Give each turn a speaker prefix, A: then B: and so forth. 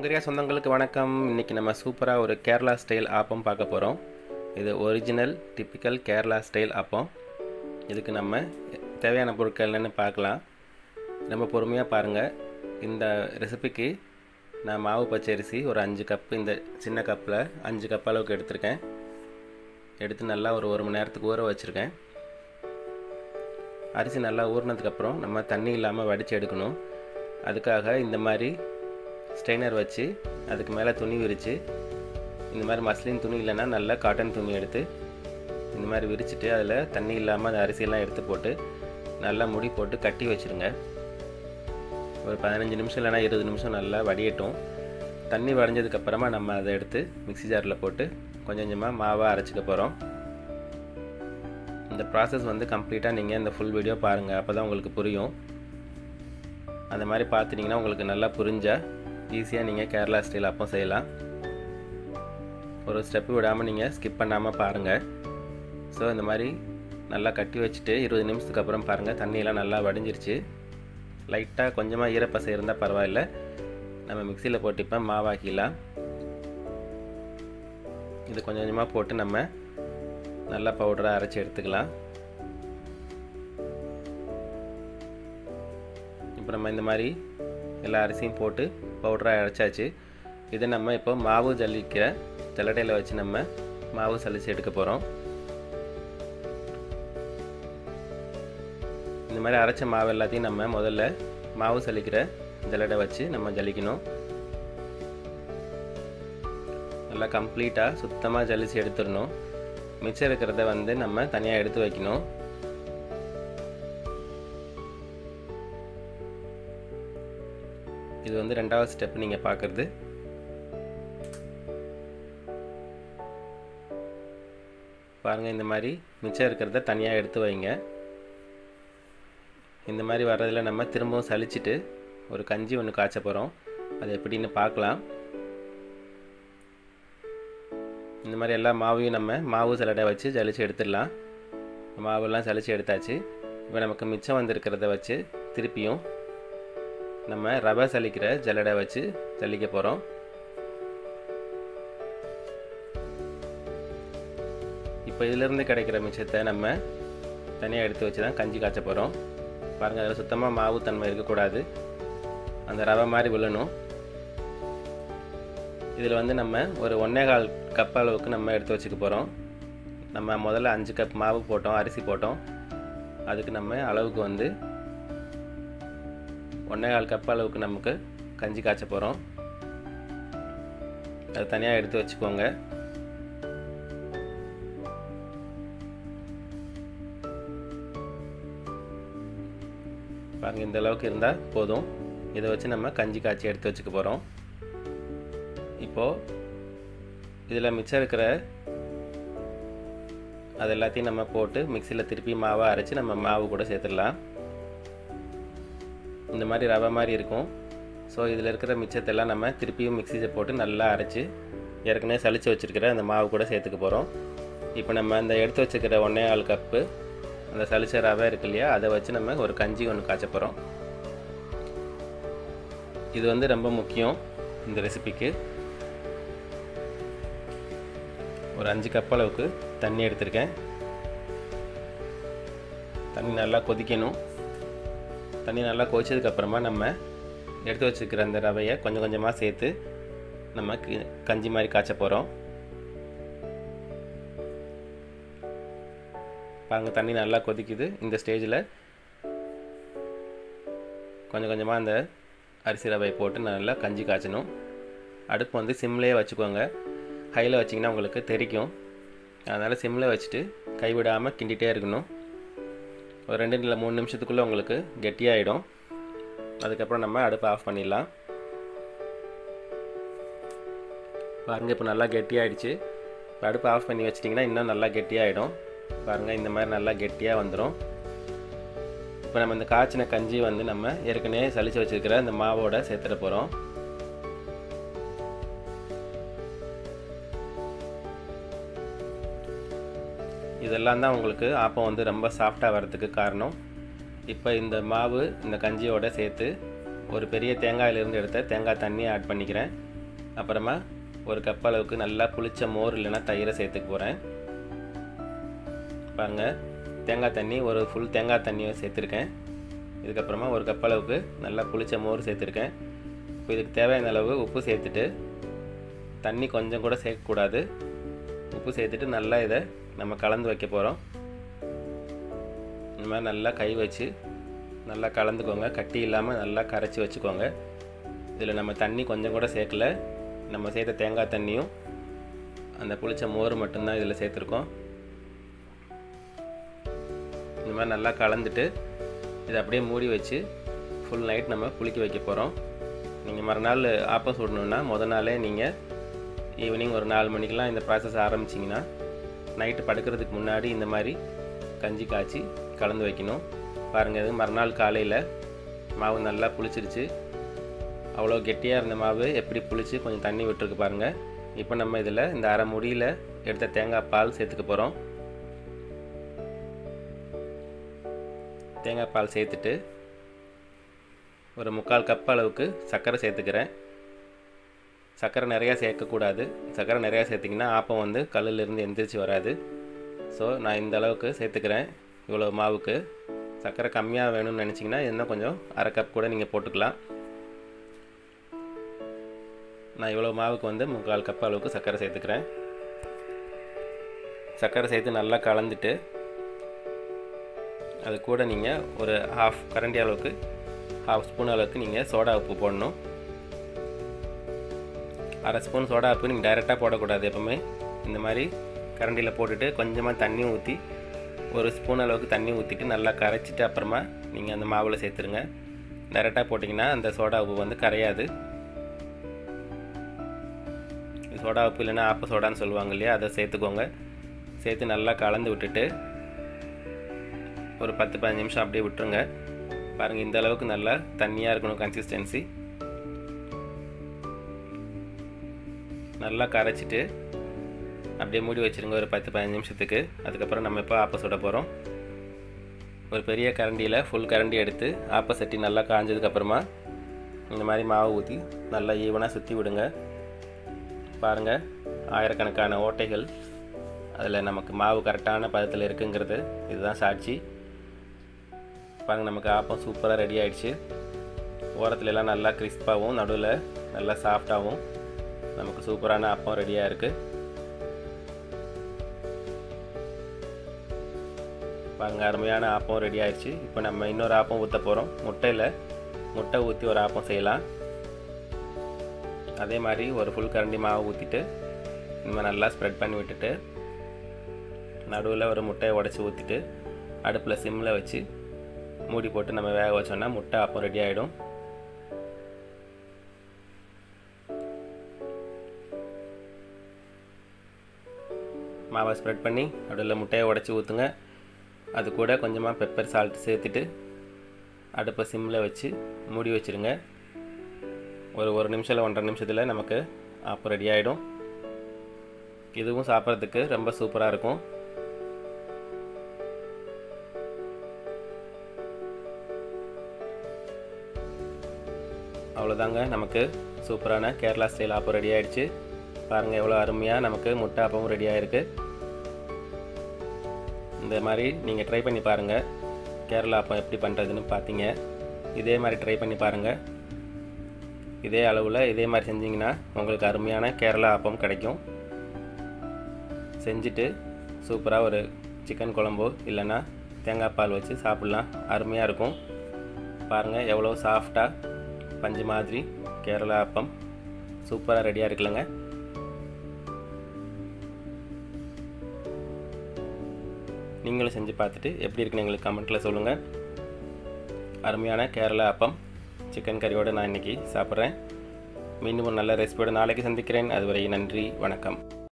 A: ஹங்கரியா சொந்தங்களுக்கு வணக்கம் இன்றைக்கி நம்ம சூப்பராக ஒரு கேரளா ஸ்டைல் ஆப்பம் பார்க்க போகிறோம் இது original typical Kerala style appam இதுக்கு நம்ம தேவையான பொருட்கள் என்னென்னு பார்க்கலாம் ரொம்ப பொறுமையாக பாருங்கள் இந்த ரெசிபிக்கு நான் மாவு பச்சரிசி ஒரு அஞ்சு கப்பு இந்த சின்ன கப்பில் அஞ்சு கப் அளவுக்கு எடுத்திருக்கேன் எடுத்து நல்லா ஒரு ஒரு மணி நேரத்துக்கு ஊற வச்சுருக்கேன் அரிசி நல்லா ஊறினதுக்கப்புறம் நம்ம தண்ணி இல்லாமல் வடித்து எடுக்கணும் அதுக்காக இந்த மாதிரி ஸ்ட்ரெயினர் வச்சு அதுக்கு மேலே துணி விரித்து இந்த மாதிரி மஸ்லின் துணி இல்லைன்னா நல்லா காட்டன் துணி எடுத்து இந்த மாதிரி விரிச்சிட்டு அதில் தண்ணி இல்லாமல் அந்த அரிசியெல்லாம் எடுத்து போட்டு நல்லா முடி போட்டு கட்டி வச்சுருங்க ஒரு பதினஞ்சு நிமிஷம் இல்லைனா இருபது நிமிஷம் நல்லா வடியட்டும் தண்ணி வடிஞ்சதுக்கப்புறமா நம்ம அதை எடுத்து மிக்ஸி ஜாரில் போட்டு கொஞ்சம் கொஞ்சமாக மாவாக அரைச்சிக்க போகிறோம் இந்த ப்ராசஸ் வந்து கம்ப்ளீட்டாக நீங்கள் இந்த ஃபுல் வீடியோ பாருங்கள் அப்போ தான் உங்களுக்கு புரியும் அந்த மாதிரி பார்த்துட்டிங்கன்னா உங்களுக்கு நல்லா புரிஞ்சால் ஈஸியாக நீங்கள் கேரளா ஸ்டைல் அப்போ செய்யலாம் ஒரு ஸ்டெப்பு விடாமல் நீங்கள் ஸ்கிப் பண்ணாமல் பாருங்கள் ஸோ இந்த மாதிரி நல்லா கட்டி வச்சுட்டு இருபது நிமிஷத்துக்கு அப்புறம் பாருங்கள் தண்ணியெல்லாம் நல்லா வடிஞ்சிருச்சு லைட்டாக கொஞ்சமாக ஈரப்பசை இருந்தால் பரவாயில்ல நம்ம மிக்சியில் போட்டு இப்போ மாவாக்கிடலாம் இது கொஞ்சம் கொஞ்சமாக போட்டு நம்ம நல்லா பவுடராக அரைச்சி எடுத்துக்கலாம் இப்போ நம்ம இந்த மாதிரி எல்லா அரிசியும் போட்டு பவுடராக அரைச்சாச்சு இதை நம்ம இப்போ மாவு ஜல்லிக்கிற ஜல்லடையில் வச்சு நம்ம மாவு சலிச்சு எடுக்க போகிறோம் இந்த மாதிரி அரைச்ச மாவு எல்லாத்தையும் நம்ம முதல்ல மாவு சலிக்கிற ஜல்லடை வச்சு நம்ம ஜலிக்கணும் நல்லா கம்ப்ளீட்டாக சுத்தமாக ஜலிச்சு எடுத்துடணும் மிச்சம் இருக்கிறத வந்து நம்ம தனியாக எடுத்து வைக்கணும் இது வந்து ரெண்டாவது ஸ்டெப் நீங்கள் பார்க்குறது பாருங்கள் இந்த மாதிரி மிச்சம் இருக்கிறத தனியாக எடுத்து வைங்க இந்த மாதிரி வர்றதில் நம்ம திரும்பவும் சலிச்சுட்டு ஒரு கஞ்சி ஒன்று காய்ச்ச போகிறோம் அது எப்படின்னு பார்க்கலாம் இந்த மாதிரி எல்லா மாவையும் நம்ம மாவு சலடை வச்சு ஜலிச்சு எடுத்துடலாம் மாவெல்லாம் சலிச்சு எடுத்தாச்சு இப்போ நமக்கு மிச்சம் வந்திருக்கிறத வச்சு திருப்பியும் நம்ம ரவை சலிக்கிற ஜல்லடை வச்சு ஜல்லிக்க போகிறோம் இப்போ இதிலேருந்து கிடைக்கிற மிச்சத்தை நம்ம தனியாக எடுத்து வச்சு தான் கஞ்சி காய்ச்ச போகிறோம் பாருங்கள் அதில் சுத்தமாக மாவு தன்மை இருக்கக்கூடாது அந்த ரவை மாதிரி விழணும் இதில் வந்து நம்ம ஒரு ஒன்றே கால் கப் அளவுக்கு நம்ம எடுத்து வச்சுக்க போகிறோம் நம்ம முதல்ல அஞ்சு கப் மாவு போட்டோம் அரிசி போட்டோம் அதுக்கு நம்ம அளவுக்கு வந்து ஒன்றே கால் கப் அளவுக்கு நமக்கு கஞ்சி காய்ச்ச போகிறோம் அது தனியாக எடுத்து வச்சுக்கோங்க பாருங்கள் இந்த அளவுக்கு இருந்தால் போதும் இதை வச்சு நம்ம கஞ்சி காய்ச்சி எடுத்து வச்சுக்க போகிறோம் இப்போது இதில் மிச்சம் இருக்கிற அது எல்லாத்தையும் நம்ம போட்டு மிக்சியில் திருப்பி மாவை அரைச்சி நம்ம மாவு கூட சேர்த்துடலாம் இந்த மாதிரி ரவை மாதிரி இருக்கும் ஸோ இதில் இருக்கிற மிச்சத்தெல்லாம் நம்ம திருப்பியும் மிக்சியில் போட்டு நல்லா அரைச்சி ஏற்கனவே சளிச்சு வச்சுருக்கிற அந்த மாவு கூட சேர்த்துக்க போகிறோம் இப்போ நம்ம அந்த எடுத்து வச்சுருக்கிற ஒன்றே ஆள் கப்பு அந்த சளிச்ச ரவை இருக்கு இல்லையா அதை வச்சு நம்ம ஒரு கஞ்சி ஒன்று காய்ச்ச போகிறோம் இது வந்து ரொம்ப முக்கியம் இந்த ரெசிபிக்கு ஒரு அஞ்சு கப் அளவுக்கு தண்ணி எடுத்திருக்கேன் தண்ணி நல்லா கொதிக்கணும் தண்ணி நல்லா கொதிச்சதுக்கப்புறமா நம்ம எடுத்து வச்சுருக்கிற அந்த ரவையை கொஞ்சம் கொஞ்சமாக சேர்த்து நம்ம கஞ்சி மாதிரி காய்ச்ச போகிறோம் பாருங்கள் தண்ணி நல்லா கொதிக்குது இந்த ஸ்டேஜில் கொஞ்சம் கொஞ்சமாக அந்த அரிசி ரவையை போட்டு நல்லா கஞ்சி காய்ச்சணும் அடுப்பு வந்து சிம்லேயே வச்சுக்கோங்க ஹையில் வச்சிங்கன்னா உங்களுக்கு தெரிக்கும் அதனால் சிம்மில் வச்சுட்டு கைவிடாமல் கிண்டிகிட்டே இருக்கணும் ஒரு ரெண்டு இல்லை மூணு நிமிஷத்துக்குள்ளே உங்களுக்கு கெட்டியாகிடும் அதுக்கப்புறம் நம்ம அடுப்பை ஆஃப் பண்ணிடலாம் பாருங்கள் இப்போ நல்லா கெட்டியாகிடுச்சு இப்போ அடுப்பை ஆஃப் பண்ணி வச்சிட்டிங்கன்னா இன்னும் நல்லா கெட்டியாகிடும் பாருங்கள் இந்த மாதிரி நல்லா கெட்டியாக வந்துடும் இப்போ நம்ம இந்த காய்ச்சின கஞ்சி வந்து நம்ம ஏற்கனவே சளிச்சு வச்சுருக்கிற இந்த மாவோட சேர்த்துட போகிறோம் இதெல்லாம் தான் உங்களுக்கு ஆப்பம் வந்து ரொம்ப சாஃப்டாக வரதுக்கு காரணம் இப்போ இந்த மாவு இந்த கஞ்சியோட சேர்த்து ஒரு பெரிய தேங்காயிலிருந்து எடுத்த தேங்காய் தண்ணியை ஆட் பண்ணிக்கிறேன் அப்புறமா ஒரு கப் அளவுக்கு நல்லா புளிச்ச மோர் இல்லைன்னா தயிரை சேர்த்துக்க போகிறேன் பாருங்கள் தேங்காய் தண்ணி ஒரு ஃபுல் தேங்காய் தண்ணியை சேர்த்துருக்கேன் இதுக்கப்புறமா ஒரு கப் அளவுக்கு நல்லா புளிச்ச மோர் சேர்த்துருக்கேன் இப்போ இதுக்கு தேவையான அளவு உப்பு சேர்த்துட்டு தண்ணி கொஞ்சம் கூட சேர்க்கக்கூடாது உப்பு சேர்த்துட்டு நல்லா இதை நம்ம கலந்து வைக்க போகிறோம் இந்த மாதிரி நல்லா கை வச்சு நல்லா கலந்துக்கோங்க கட்டி இல்லாமல் நல்லா கரைச்சி வச்சுக்கோங்க இதில் நம்ம தண்ணி கொஞ்சம் கூட சேர்க்கல நம்ம சேர்த்த தேங்காய் தண்ணியும் அந்த புளிச்ச மோர் மட்டும்தான் இதில் சேர்த்துருக்கோம் இந்த மாதிரி நல்லா கலந்துட்டு இதை அப்படியே மூடி வச்சு ஃபுல் நைட் நம்ம புளிக்க வைக்க போகிறோம் நீங்கள் மறுநாள் ஆப்பம் சுடணுன்னா முத நாளே நீங்கள் ஈவினிங் ஒரு நாலு மணிக்கெலாம் இந்த ப்ராசஸ் ஆரம்பிச்சிங்கன்னா நைட்டு படுக்கிறதுக்கு முன்னாடி இந்த மாதிரி கஞ்சி காய்ச்சி கலந்து வைக்கணும் பாருங்கள் இது மறுநாள் காலையில் மாவு நல்லா புளிச்சிருச்சு அவ்வளோ கெட்டியாக இருந்த மாவு எப்படி புளிச்சு கொஞ்சம் தண்ணி விட்டுருக்கு பாருங்கள் இப்போ நம்ம இதில் இந்த அரை முடியில் எடுத்த தேங்காய் பால் சேர்த்துக்க போகிறோம் தேங்காய் பால் சேர்த்துட்டு ஒரு முக்கால் கப் அளவுக்கு சர்க்கரை சேர்த்துக்கிறேன் சர்க்கரை நிறையா சேர்க்கக்கூடாது சர்க்கரை நிறையா சேர்த்திங்கன்னா ஆப்பம் வந்து கல்லிலிருந்து எந்திரிச்சு வராது ஸோ நான் இந்த அளவுக்கு சேர்த்துக்கிறேன் இவ்வளோ மாவுக்கு சர்க்கரை கம்மியாக வேணும்னு நினச்சிங்கன்னா இன்னும் கொஞ்சம் அரை கப் கூட நீங்கள் போட்டுக்கலாம் நான் இவ்வளோ மாவுக்கு வந்து முக்கால் கப் அளவுக்கு சர்க்கரை சேர்த்துக்கிறேன் சர்க்கரை சேர்த்து நல்லா கலந்துட்டு அது கூட நீங்கள் ஒரு ஹாஃப் கரண்டி அளவுக்கு ஹாஃப் ஸ்பூன் அளவுக்கு நீங்கள் சோடா உப்பு போடணும் அரை ஸ்பூன் சோடா உப்பு நீங்கள் டைரெக்டாக போடக்கூடாது எப்போவுமே இந்த மாதிரி கரண்டியில் போட்டுட்டு கொஞ்சமாக தண்ணி ஊற்றி ஒரு ஸ்பூன் அளவுக்கு தண்ணி ஊற்றிட்டு நல்லா கரைச்சிட்டு அப்புறமா நீங்கள் அந்த மாவில் சேர்த்துருங்க டைரெக்டாக போட்டிங்கன்னா அந்த சோடா உப்பு வந்து கரையாது சோடா உப்பு இல்லைன்னா ஆப்ப சோடான்னு சொல்லுவாங்க இல்லையா அதை சேர்த்துக்கோங்க சேர்த்து நல்லா கலந்து விட்டுட்டு ஒரு பத்து பதினஞ்சு நிமிஷம் அப்படியே விட்டுருங்க பாருங்கள் இந்த அளவுக்கு நல்லா தண்ணியாக இருக்கணும் கன்சிஸ்டன்சி நல்லா கரைச்சிட்டு அப்படியே மூடி வச்சுருங்க ஒரு பத்து பதினஞ்சு நிமிஷத்துக்கு அதுக்கப்புறம் நம்ம இப்போ ஆப்ப சுட போகிறோம் ஒரு பெரிய கரண்டியில் ஃபுல் கரண்டி எடுத்து ஆப்ப சட்டி நல்லா காஞ்சதுக்கப்புறமா இந்த மாதிரி மாவு ஊற்றி நல்லா ஈவனாக சுற்றி விடுங்க பாருங்கள் ஆயிரக்கணக்கான ஓட்டைகள் அதில் நமக்கு மாவு கரெக்டான பதத்தில் இருக்குங்கிறது இதுதான் சாட்சி பாருங்கள் நமக்கு ஆப்பம் சூப்பராக ரெடி ஆகிடுச்சு ஓரத்துலலாம் நல்லா கிறிஸ்பாகவும் நடுவில் நல்லா சாஃப்டாகவும் நமக்கு சூப்பரான அப்பம் ரெடியாக இருக்குது பாருங்கள் அருமையான ஆப்பம் ரெடி ஆயிடுச்சு இப்போ நம்ம இன்னொரு ஆப்பம் ஊற்ற போகிறோம் முட்டையில் முட்டை ஊற்றி ஒரு ஆப்பம் செய்யலாம் அதே மாதிரி ஒரு ஃபுல் கரண்டி மாவு ஊற்றிட்டு நம்ம நல்லா ஸ்ப்ரெட் பண்ணி விட்டுட்டு நடுவில் ஒரு முட்டையை உடச்சி ஊற்றிட்டு அடுப்பில் சிம்மில் வச்சு மூடி போட்டு நம்ம வேக வச்சோன்னா முட்டை அப்போ ரெடி ஆகிடும் மாவை ஸ்ப்ரெட் பண்ணி நடுவில் முட்டையை உடச்சி ஊற்றுங்க அது கூட கொஞ்சமாக பெப்பர் சால்ட் சேர்த்துட்டு அடுப்பை சிம்மில் வச்சு மூடி வச்சுருங்க ஒரு ஒரு நிமிஷம் இல்லை ஒன்றரை நிமிஷத்தில் நமக்கு ஆப்போ ரெடி ஆகிடும் இதுவும் சாப்பிட்றதுக்கு ரொம்ப சூப்பராக இருக்கும் அவ்வளோதாங்க நமக்கு சூப்பரான கேரளா ஸ்டைல் ஆப்பம் ரெடி ஆகிடுச்சு பாருங்கள் எவ்வளோ அருமையாக நமக்கு முட்டை ஆப்பமும் ரெடி ஆகிருக்கு இந்த மாதிரி நீங்கள் ட்ரை பண்ணி பாருங்கள் கேரளா அப்பம் எப்படி பண்ணுறதுன்னு பார்த்தீங்க இதே மாதிரி ட்ரை பண்ணி பாருங்கள் இதே அளவில் இதே மாதிரி செஞ்சிங்கன்னா உங்களுக்கு அருமையான கேரளா அப்பம் கிடைக்கும் செஞ்சுட்டு சூப்பராக ஒரு சிக்கன் குழம்போ இல்லைன்னா தேங்காய் பால் வச்சு சாப்பிட்லாம் அருமையாக இருக்கும் பாருங்கள் எவ்வளோ சாஃப்டாக பஞ்சு மாதிரி கேரளா அப்பம் சூப்பராக ரெடியாக இருக்குல்லங்க நீங்களும் செஞ்சு பார்த்துட்டு எப்படி இருக்குன்னு எங்களுக்கு கமெண்ட்டில் சொல்லுங்கள் அருமையான கேரளா அப்பம் சிக்கன் கறியோடு நான் இன்றைக்கி சாப்பிட்றேன் மீண்டும் ஒரு நல்ல ரெசிபியோடு நாளைக்கு சந்திக்கிறேன் அதுவரை நன்றி வணக்கம்